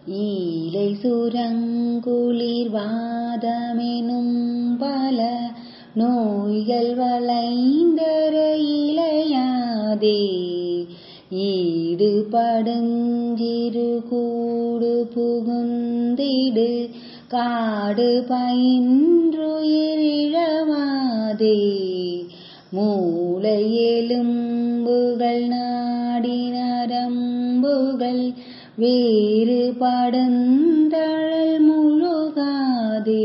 ஈலை சுரங்குளிர் வாதமெனும் பல நோய்கள் வளைந்தர இளையாதே ஈடுபடுஞ்சிறு கூடு புகுந்திடு காடு பயின்றுயிரிழவாதே மூளை எலும்புகள் நாடி நரம்புகள் வேறுபடுந்தழல் முழுகாதே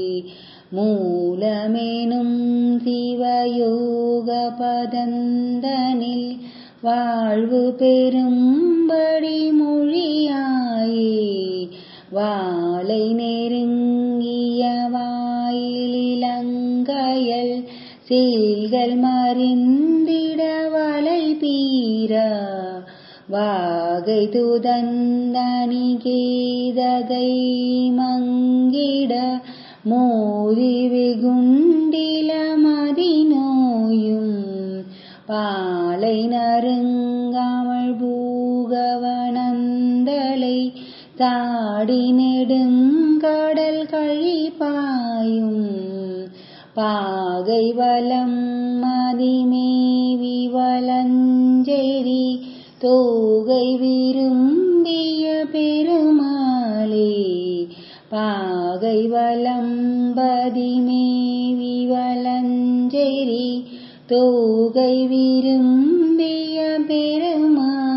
மூலமெனும் சிவயோக பதந்தனில் வாழ்வு பெரும்படி மொழியாயே வாளை நெருங்கிய வாயிலிலங்கையல் சீல்கள் மறிந்திட வலை பீரா வாகை துதந்தனி கேதகை மங்கிட மோதி வெகுண்டில மதிநோயும் பாலை நறுங்காமல் பூகவனந்தலை தாடி நெடுங்கடல் கழிப்பாயும் பாகை வலம் மதிமேவி வலஞ்செறி தோகை விரும்பிய பெருமாளே பாகை வலம்பதி மேவி வலஞ்செறி தோகை விரும்பிய பெருமாளே